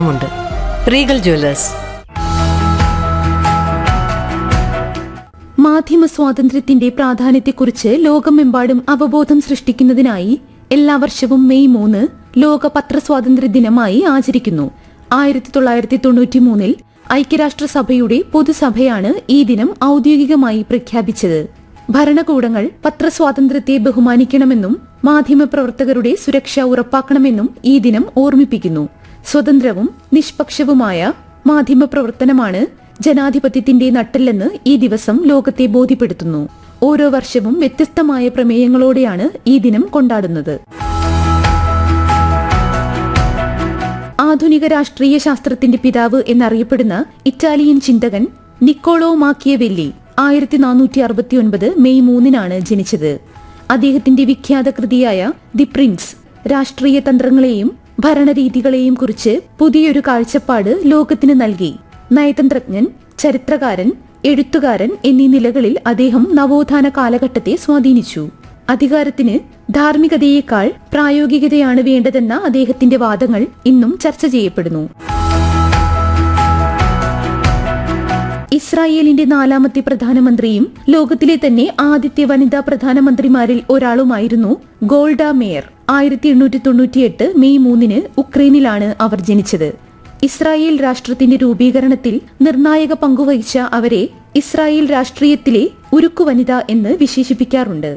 ഉണ്ട് Regal Jewellers മാധ്യമ സ്വാതന്ത്ര്യത്തിന്റെ പ്രാധാന്യത്തെക്കുറിച്ച് ലോകമെമ്പാടും അവബോധം സൃഷ്ടിക്കുന്നതിനായി എല്ലാ വർഷവും മെയ് മൂന്ന് ലോക പത്രസ്വാതന്ത്ര്യ ദിനമായി ആചരിക്കുന്നു ആയിരത്തി തൊള്ളായിരത്തി തൊണ്ണൂറ്റി മൂന്നിൽ ഐക്യരാഷ്ട്രസഭയുടെ പൊതുസഭയാണ് ഈ ദിനം ഔദ്യോഗികമായി പ്രഖ്യാപിച്ചത് ഭരണകൂടങ്ങൾ പത്രസ്വാതന്ത്ര്യത്തെ ബഹുമാനിക്കണമെന്നും മാധ്യമപ്രവർത്തകരുടെ സുരക്ഷ ഉറപ്പാക്കണമെന്നും ഈ ദിനം ഓർമ്മിപ്പിക്കുന്നു സ്വതന്ത്രവും നിഷ്പക്ഷവുമായ മാധ്യമപ്രവർത്തനമാണ് ജനാധിപത്യത്തിന്റെ നട്ടെല്ലെന്ന് ഈ ദിവസം ലോകത്തെ ബോധ്യപ്പെടുത്തുന്നു ഓരോ വർഷവും വ്യത്യസ്തമായ പ്രമേയങ്ങളോടെയാണ് ഈ ദിനം കൊണ്ടാടുന്നത് ആധുനിക രാഷ്ട്രീയ ശാസ്ത്രത്തിന്റെ പിതാവ് എന്നറിയപ്പെടുന്ന ഇറ്റാലിയൻ ചിന്തകൻ നിക്കോളോ മാക്കിയവെല്ലി ആയിരത്തി നാനൂറ്റി അറുപത്തിയൊൻപത് മെയ് മൂന്നിനാണ് ജനിച്ചത് അദ്ദേഹത്തിന്റെ വിഖ്യാത കൃതിയായ ദി പ്രിൻസ് രാഷ്ട്രീയ തന്ത്രങ്ങളെയും ഭരണരീതികളെയും കുറിച്ച് പുതിയൊരു കാഴ്ചപ്പാട് ലോകത്തിന് നൽകി നയതന്ത്രജ്ഞൻ ചരിത്രകാരൻ എഴുത്തുകാരൻ എന്നീ നിലകളിൽ അദ്ദേഹം നവോത്ഥാന കാലഘട്ടത്തെ സ്വാധീനിച്ചു അധികാരത്തിന് ധാർമ്മികതയേക്കാൾ പ്രായോഗികതയാണ് വേണ്ടതെന്ന അദ്ദേഹത്തിന്റെ വാദങ്ങൾ ഇന്നും ചർച്ച ചെയ്യപ്പെടുന്നു ഇസ്രായേലിന്റെ നാലാമത്തെ പ്രധാനമന്ത്രിയും ലോകത്തിലെ തന്നെ ആദ്യത്തെ വനിതാ പ്രധാനമന്ത്രിമാരിൽ ഒരാളുമായിരുന്നു ഗോൾഡ മേയർ ആയിരത്തി എണ്ണൂറ്റി തൊണ്ണൂറ്റിയെട്ട് മെയ് മൂന്നിന് ഉക്രൈനിലാണ് അവർ ജനിച്ചത് ഇസ്രായേൽ രാഷ്ട്രത്തിന്റെ രൂപീകരണത്തിൽ നിർണായക പങ്കുവഹിച്ച അവരെ ഇസ്രായേൽ രാഷ്ട്രീയത്തിലെ ഉരുക്കു വനിത എന്ന് വിശേഷിപ്പിക്കാറുണ്ട്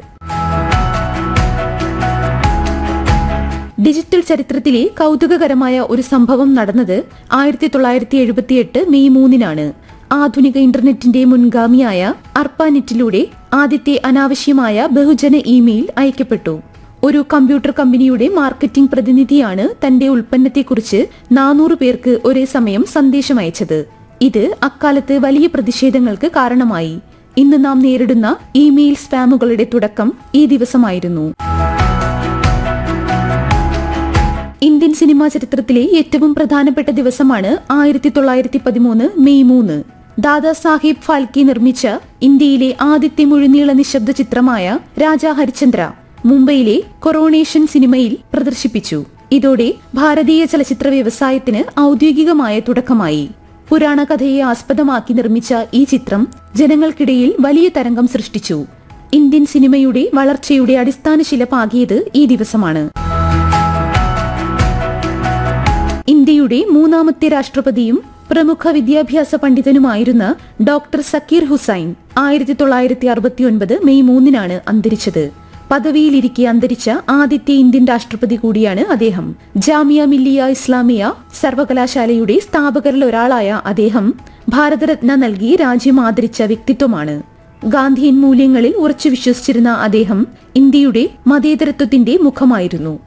ഡിജിറ്റൽ ചരിത്രത്തിലെ കൗതുകകരമായ ഒരു സംഭവം നടന്നത് ആയിരത്തി തൊള്ളായിരത്തി എഴുപത്തിയെട്ട് മെയ് മൂന്നിനാണ് ആധുനിക ഇന്റർനെറ്റിന്റെ മുൻഗാമിയായ അർപ്പാനെറ്റിലൂടെ ആദ്യത്തെ അനാവശ്യമായ ബഹുജന ഇമെയിൽ അയക്കപ്പെട്ടു ഒരു കമ്പ്യൂട്ടർ കമ്പനിയുടെ മാർക്കറ്റിംഗ് പ്രതിനിധിയാണ് തന്റെ ഉൽപ്പന്നത്തെക്കുറിച്ച് നാനൂറ് പേർക്ക് ഒരേ സമയം സന്ദേശം അയച്ചത് ഇത് അക്കാലത്ത് വലിയ പ്രതിഷേധങ്ങൾക്ക് കാരണമായി ഇന്ന് നാം നേരിടുന്ന ഇമെയിൽ സ്പാമുകളുടെ തുടക്കം ഈ ദിവസമായിരുന്നു ഇന്ത്യൻ സിനിമാ ചരിത്രത്തിലെ ഏറ്റവും പ്രധാനപ്പെട്ട ദിവസമാണ് ആയിരത്തി തൊള്ളായിരത്തി പതിമൂന്ന് മെയ് മൂന്ന് ദാദാ സാഹിബ് ഫാൽക്കെ നിർമ്മിച്ച ഇന്ത്യയിലെ ആദ്യത്തെ മുഴുനീള നിശബ്ദ ചിത്രമായ രാജാ ഹരിചന്ദ്ര മുംബൈയിലെ കൊറോണേഷൻ സിനിമയിൽ പ്രദർശിപ്പിച്ചു ഇതോടെ ഭാരതീയ ചലച്ചിത്ര വ്യവസായത്തിന് ഔദ്യോഗികമായ തുടക്കമായി പുരാണ കഥയെ ആസ്പദമാക്കി നിർമ്മിച്ച ഈ ചിത്രം ജനങ്ങൾക്കിടയിൽ വലിയ തരംഗം സൃഷ്ടിച്ചു ഇന്ത്യൻ സിനിമയുടെ വളർച്ചയുടെ അടിസ്ഥാന ശില പാകിയത് ഈ ദിവസമാണ് ഇന്ത്യയുടെ മൂന്നാമത്തെ രാഷ്ട്രപതിയും പ്രമുഖ വിദ്യാഭ്യാസ പണ്ഡിതനുമായിരുന്ന ഡോക്ടർ സക്കീർ ഹുസൈൻ ആയിരത്തി തൊള്ളായിരത്തി അറുപത്തിയൊൻപത് മെയ് മൂന്നിനാണ് അന്തരിച്ചത് പദവിയിലിരിക്കെ അന്തരിച്ച ആദ്യത്തെ ഇന്ത്യൻ രാഷ്ട്രപതി കൂടിയാണ് അദ്ദേഹം ജാമിയ മില്ലിയ ഇസ്ലാമിയ സർവകലാശാലയുടെ സ്ഥാപകരിൽ ഒരാളായ അദ്ദേഹം ഭാരതരത്ന നൽകി രാജ്യം ആദരിച്ച വ്യക്തിത്വമാണ് ഗാന്ധിയൻ മൂല്യങ്ങളിൽ ഉറച്ചു വിശ്വസിച്ചിരുന്ന അദ്ദേഹം ഇന്ത്യയുടെ മതേതരത്വത്തിന്റെ മുഖമായിരുന്നു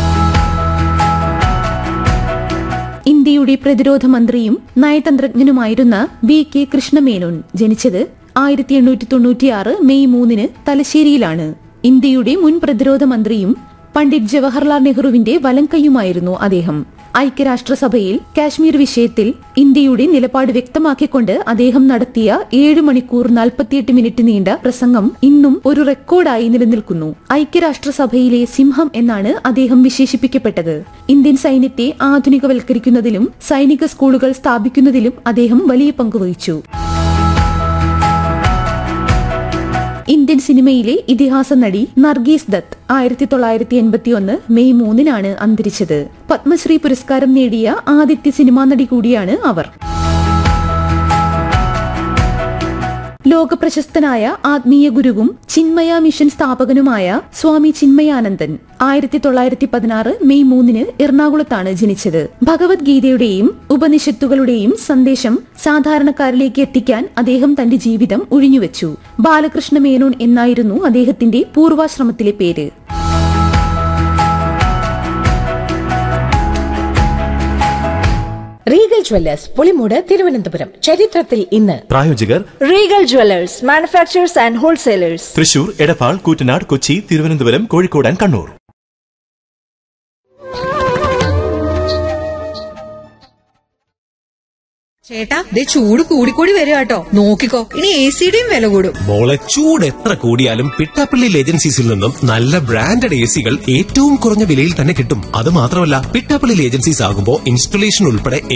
ഇന്ത്യയുടെ പ്രതിരോധ മന്ത്രിയും നയതന്ത്രജ്ഞനുമായിരുന്ന ബി കെ കൃഷ്ണമേനോൻ ജനിച്ചത് ആയിരത്തി എണ്ണൂറ്റി തൊണ്ണൂറ്റിയാറ് മെയ് മൂന്നിന് തലശ്ശേരിയിലാണ് ഇന്ത്യയുടെ മുൻ പ്രതിരോധ മന്ത്രിയും പണ്ഡിറ്റ് ജവഹർലാൽ നെഹ്റുവിന്റെ വലംകൈയുമായിരുന്നു അദ്ദേഹം ഐക്യരാഷ്ട്രസഭയിൽ കാശ്മീർ വിഷയത്തിൽ ഇന്ത്യയുടെ നിലപാട് വ്യക്തമാക്കിക്കൊണ്ട് അദ്ദേഹം നടത്തിയ ഏഴ് മണിക്കൂർ നാൽപ്പത്തിയെട്ട് മിനിറ്റ് നീണ്ട പ്രസംഗം ഇന്നും ഒരു റെക്കോർഡായി നിലനിൽക്കുന്നു ഐക്യരാഷ്ട്രസഭയിലെ സിംഹം എന്നാണ് അദ്ദേഹം വിശേഷിപ്പിക്കപ്പെട്ടത് ഇന്ത്യൻ സൈന്യത്തെ ആധുനികവൽക്കരിക്കുന്നതിലും സൈനിക സ്കൂളുകൾ സ്ഥാപിക്കുന്നതിലും അദ്ദേഹം വലിയ പങ്കുവഹിച്ചു ഇന്ത്യൻ സിനിമയിലെ ഇതിഹാസ നടി നർഗീസ് ദത്ത് ആയിരത്തി തൊള്ളായിരത്തി എൺപത്തിയൊന്ന് മെയ് മൂന്നിനാണ് അന്തരിച്ചത് പത്മശ്രീ പുരസ്കാരം നേടിയ ആദ്യത്തെ സിനിമാ നടി കൂടിയാണ് അവർ ലോകപ്രശസ്തനായ ആത്മീയ ഗുരുവും ചിന്മയ മിഷൻ സ്ഥാപകനുമായ സ്വാമി ചിന്മയാനന്ദൻ ആയിരത്തി തൊള്ളായിരത്തി പതിനാറ് മെയ് മൂന്നിന് എറണാകുളത്താണ് ജനിച്ചത് ഭഗവത്ഗീതയുടെയും ഉപനിഷത്തുകളുടെയും സന്ദേശം സാധാരണക്കാരിലേക്ക് എത്തിക്കാൻ അദ്ദേഹം തന്റെ ജീവിതം ഒഴിഞ്ഞുവെച്ചു ബാലകൃഷ്ണ മേനോൻ എന്നായിരുന്നു അദ്ദേഹത്തിന്റെ പൂർവാശ്രമത്തിലെ പേര് റീഗൽ ജ്വല്ലേഴ്സ് പുളിമൂട് തിരുവനന്തപുരം ചരിത്രത്തിൽ ഇന്ന് പ്രായോജകർ Regal jewellers manufacturers and wholesalers Thrissur Edappal Koottanad Kochi Thiruvananthapuram Kozhikode and Kannur ചേട്ടാ ദേ ചൂട് കൂടിക്കൂടി വരിക കേട്ടോ നോക്കിക്കോ ഇനി എ സിയുടെയും വില കൂടും മോളെ ചൂട് എത്ര കൂടിയാലും പിട്ടാപ്പള്ളി ഏജൻസീസിൽ നിന്നും നല്ല ബ്രാൻഡഡ് എ സികൾ ഏറ്റവും കുറഞ്ഞ വിലയിൽ തന്നെ കിട്ടും അത് മാത്രമല്ല പിട്ടാപ്പള്ളി ഏജൻസീസ് ആകുമ്പോൾ ഇൻസ്റ്റലേഷൻ ഉൾപ്പെടെ